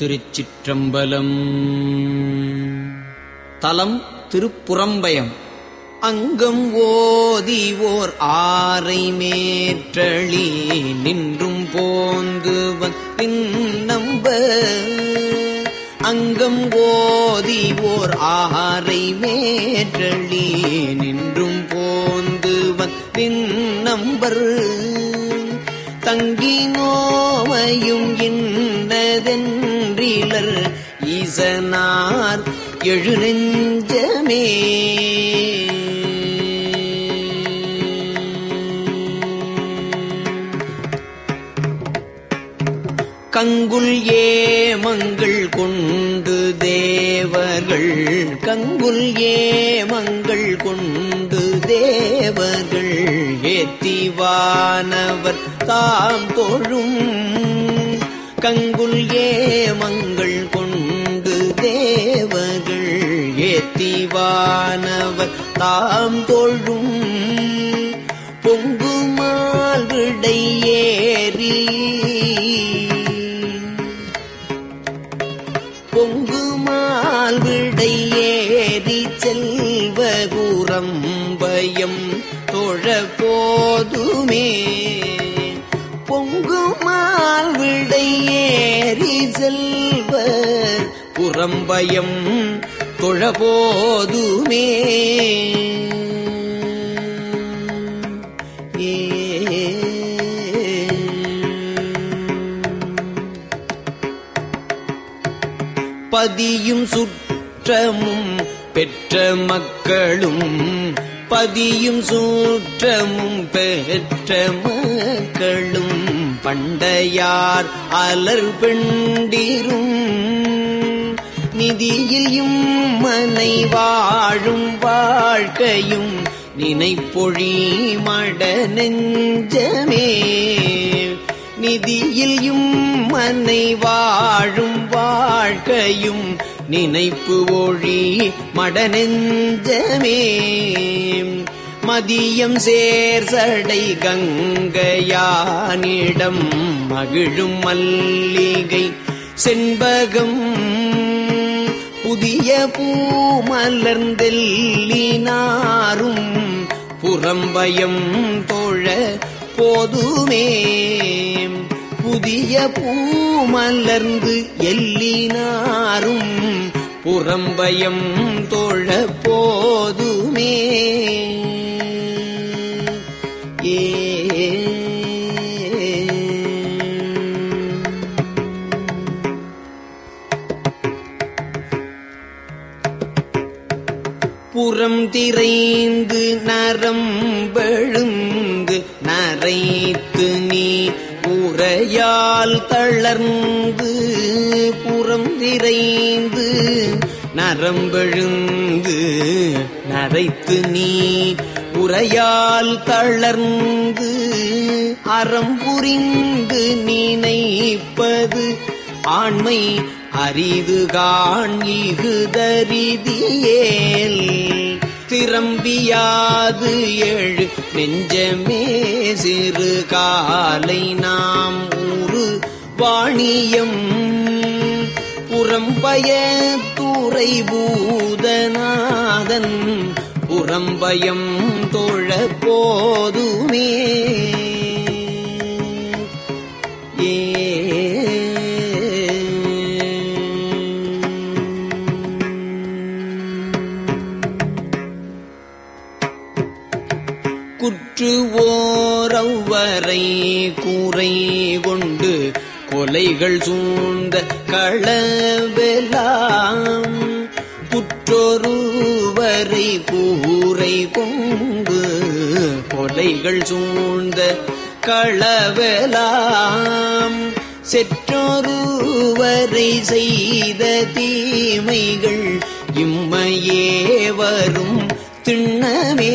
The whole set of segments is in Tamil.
திருச்சிற்றம்பலம் தலம் திருப்புறம்பயம் அங்கம் ஓதிவோர் ஆரை மேற்றளி நின்றும் போந்து வந்தின் நம்ப அங்கம் ஓதிவோர் ஆரை மேற்றளி நின்றும் போந்து வந்தின் நம்பர் தங்கி நோமையும் இன்னதென்றிலர் ஈசனார் எழுநெஞ்சமே கங்குல் ஏமங்கள் கொண்டு தேவர்கள் கங்குல் ஏமங்கள் கொண்டு தேவர்கள் ஏத்திவானவர் தாம் தோழும் கங்குல் ஏமங்கள் கொண்டு தேவர்கள் ஏத்திவானவர் தாம் தோழும் பொங்குமால் விடை ஏறி பொங்குமால் விடை ஏறி செல்வகுரம் பயம் தொழ போதுமே பொங்குமால் விடை ஏறி செல்வ புறம்பயம் தொழ போதுமே பதியும் சுற்றமும் பெற்ற மக்களும் பதியும் சுற்றமும் பெற்ற மக்களும் பண்டையார் அலர் பெண்டிரும் நிதியிலும் மனை வாழும் வாழ்க்கையும் நினைப்பொழி மட நெஞ்சமே நிதியிலும் மனை வாழும் வாழ்க்கையும் நினைப்பு ஒழி மடநெஞ்சமே மதியம் சேர் சடை கங்கையானிடம் மகிழும் மல்லிகை செண்பகம் புதிய பூ மலர்ந்தெல்லினாரும் புறம்பயம் தோழ போதுமே புதிய பூ மலர்ந்து எல்லினாரும் புறம்பயம் தோழ போதுமே ஏ புறம் திரைந்து நரம்பெழுந்து நரைத்து நீ உரையால் தளர்ந்து புறம் திரைந்து நரம்பெழுந்து நரைத்து நீ உரையால் தளர்ந்து அறம் புரிந்து நினைப்பது ஆண்மை அரிது காண் இகுதரிதியேல் திரம்பியாது எழு நெஞ்சமே சிறு காலை நாம் ஊரு வாணியம் புறம்பய துறை பூதநாதன் புறம்பயம் தொழ போதுமே ஏ குற்றுவோரவ்வரை கூரை கொண்டு கொலைகள் சூழ்ந்த களவெலாம் குற்றொருவரை கூரை கொண்டு கொலைகள் சூழ்ந்த களவெலாம் செற்றொருவரை செய்த தீமைகள் இம்மையே வரும் திண்ணமே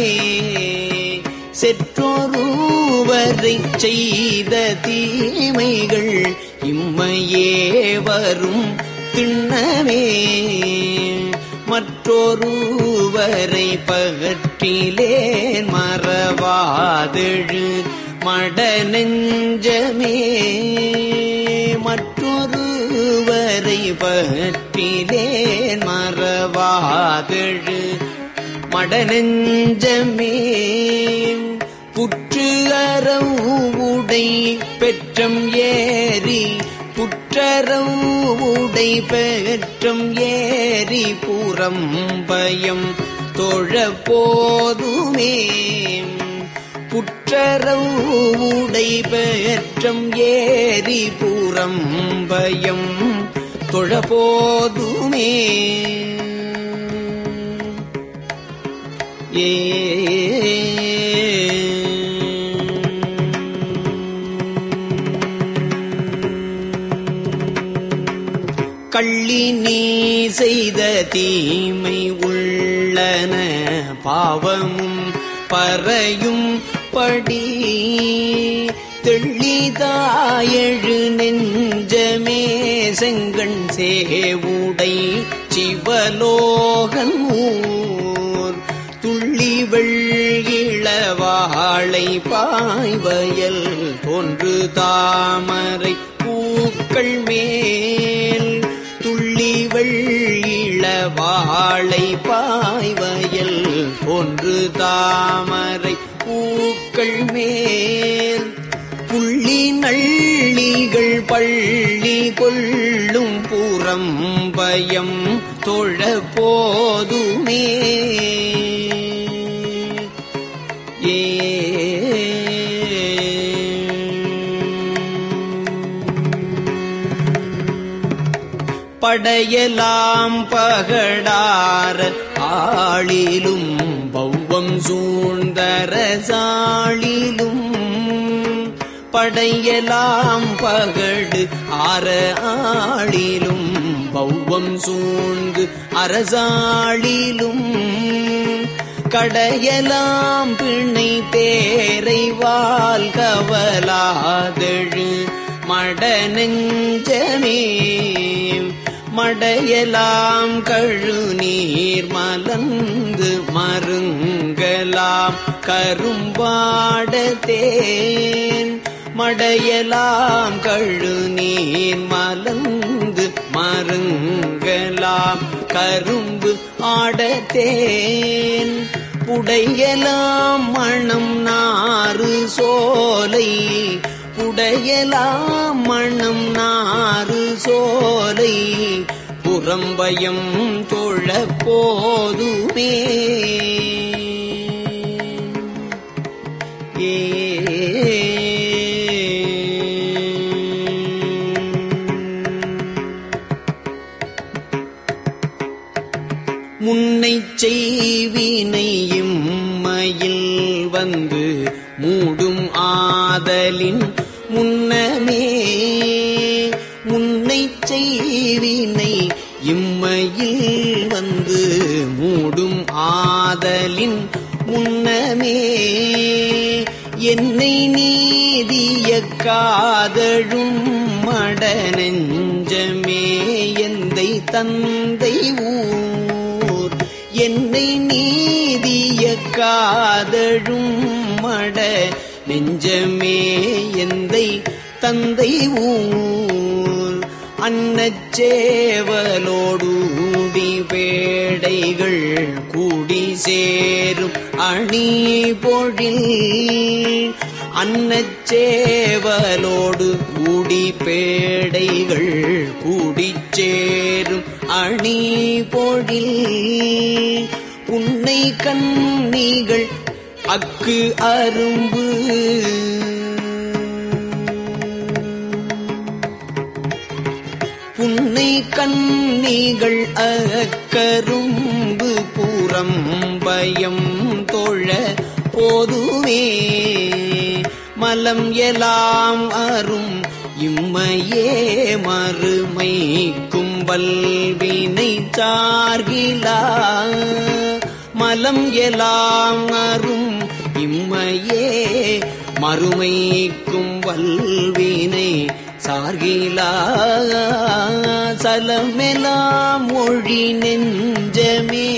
செற்றொருவரை செய்த தீமைகள் இம்மையே வரும் திண்ணமே மற்றொருவரை பகற்றிலேன் மறவாதெழு மட நெஞ்சமே மற்றொருவரை பற்றிலேன் மறவாதெழு மடநெஞ்சமே புற்று அறவுடை பெற்றம் ஏறி புற்றறவுடை பெற்றம் ஏறி புறம் பயம் தொழ போதுமே புற்றறவுடை பெற்றம் ஏறி புறம் பயம் தொழ போதுமே ஏ கள்ளி நீ செய்த தீமை உள்ளன பாவமும் பறையும் படி தெள்ளிதாயழு நெஞ்சமே செங்கண் சேவுடை சிவலோகன் ஊர் துள்ளி வெள்ளிளவாளை பாய்வயல் தோன்று தாமரை பூக்கள் மேல் துள்ளி வெள்ளிளவாளை பாய்வயல் தோன்று தாமரை பூக்கள் மேல் புள்ளி நள்ளிகள் பள்ளி கொள்ளும் புறம் பயம் தொழ போதுமே ஏ படையலாம் பகடார ஆளிலும் பௌவம் சூழ்ந்தர சாளிலும் படையலாம் பகடு ஆற ஆளிலும் பௌவம் சூழ்ந்து அரசாளிலும் கடையலாம் பிணை தேரை வால் கவலாதழு மட நெஞ்சமே மடையலாம் கழுநீர் மலர்ந்து மருங்கலாம் கரும்பாட தேன் மடையலாம் கழுநீர் மலர்ந்து மருங்கலாம் கரும்பு ஆடத்தேன் புடையலாம் மணம் நாறு சோலை புடையலாம் மணம் நாறு சோலை புறம்பயம் தொழ போதுமே முன்னை செய்வினையும் மயில் வந்து மூடும் ஆதலின் முன்னமே முன்னை செய்வினை இம்மையில் வந்து மூடும் ஆதலின் முன்னமே என்னை நீதிய காதழும் மட நெஞ்சமே எந்தை தந்தை ஊர் என்னை நீதிய காதழும் மட நெஞ்சமே எந்தை தந்தை ஊர் அன்னச்சேவலோடூடி வேடைகள் கூடி சேரும் அணி பொழில் அன்னச்சேவலோடு கூடி பேடைகள் கூடிச் சேரும் அணி பொழில் புன்னை கண்ணிகள் அக்கு அரும்பு புன்னை கண்ணிகள் அக்கரும்பு பூரம் பயம் தோழ போதுமே மலம் எலாம் அரும் இம்மையே மறுமை கும்பல்வினை சார்கிலா மலம் எலாம் அரும் இம்மையே மறுமைக்கும் வல்வினை சார்கிலா சலமெலாம் மொழி நெஞ்சமே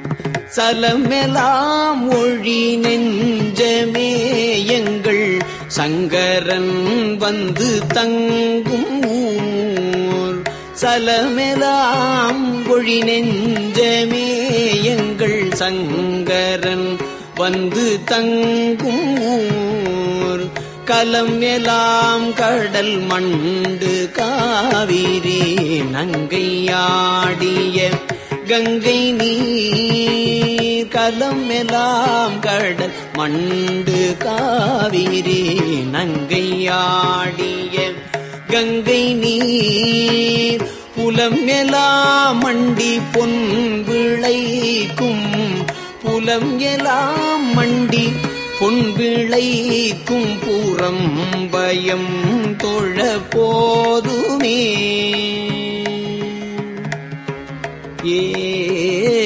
சலமெலாம் மொழி நெஞ்சமே எங்கள் சங்கரன் வந்து தங்கும் ஊர் சலமெலாம் கொழி நெஞ்சமே எங்கள் சங்கரன் வந்து தங்கும் ஊர் கலம் எலாம் கடல் மண்டு காவிரி நங்கையாடிய கங்கை நீர் கலம் எல்லாம் கடல் மண்டு காவிரி நங்கையாடிய கங்கை நீர் புலம் எல்லாம் மண்டி பொன் விளைக்கும் புலம் எல்லாம் மண்டி பொன் விளைக்கும் பூரம் பயம் தொழ போதுமே ஏ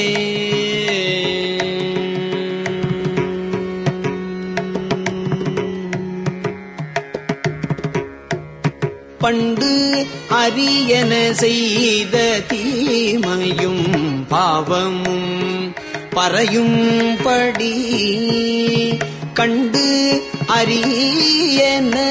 பண்டு அரியன செய்த தீமையும் பாவமும் பறையும் படி கண்டு அரியன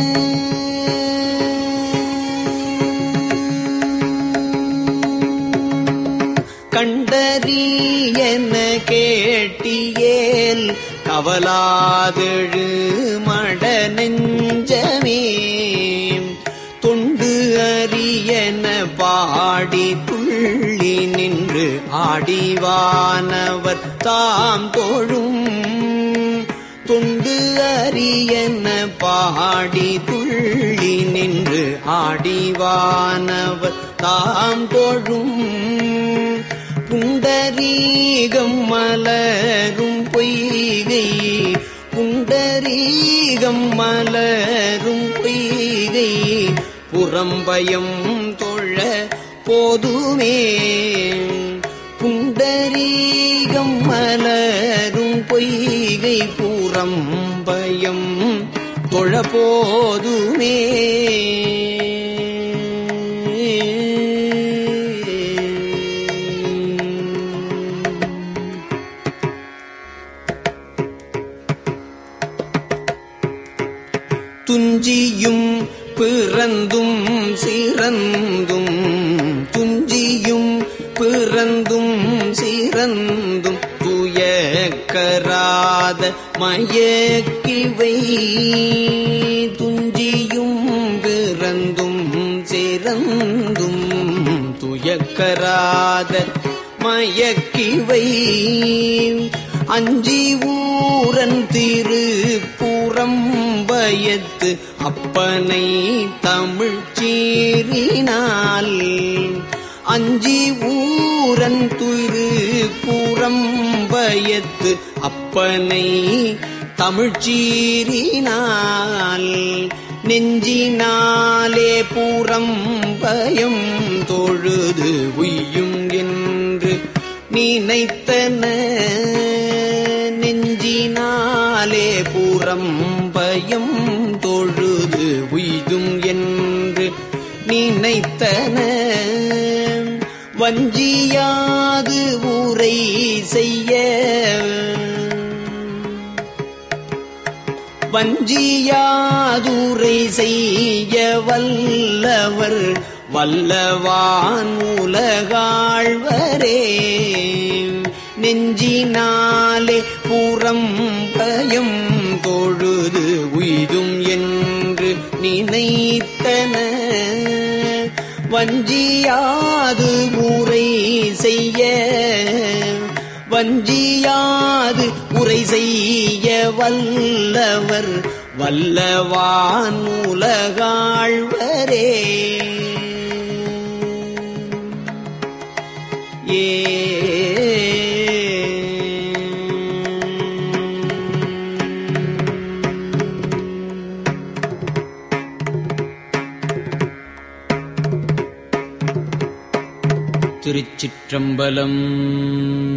கண்டறியன கேட்டியேல் கவலாதெழு மட நெஞ்சமே தொண்டு அரியன பாடி துள்ளி நின்று ஆடிவானவர் தாம் தோழும் தொண்டு அரியன பாடி துள்ளி நின்று ஆடிவானவர் தாம் தோழும் புண்டரீகம் மலரும் பொய்கை புண்டரீகம் மலரும் பொய்கை புறம்பயம் தொழ போதுமே புண்டரீகம் மலரும் பொய்கை புறம்பயம் தொழ போதுமே துஞ்சியும் பிறந்தும் சிறந்தும் துஞ்சியும் பிறந்தும் சிறந்தும் துயக்கராத மயக்கிவை துஞ்சியும் பிறந்தும் சிறந்தும் துயக்கராத மயக்கிவை அஞ்சி ஊரன் திருப்புறம் பயத்து அப்பனை தமிழ் சீறினால் அஞ்சி ஊரன் திருப்புறம் பயத்து அப்பனை தமிழ் சீறினால் நெஞ்சினாலே பூரம் பயம் தொழுது உய்யும் என்று நினைத்தன நெஞ்சினாலே பூரம் பயம் தொழுது உய்தும் என்று நினைத்தன வஞ்சியாது ஊரை செய்ய வஞ்சியாதுரை செய்ய வல்லவர் வல்லவான் உலகாழ்வரே நெஞ்சினாலே புறம் பயம் தொழுது உய்தும் என்று நினைத்தன வஞ்சியாது உரை செய்ய வஞ்சியாது உரை செய்ய வல்லவர் வல்லவான் உலகாழ்வரே ஏ திருச்சிற்றம்பலம்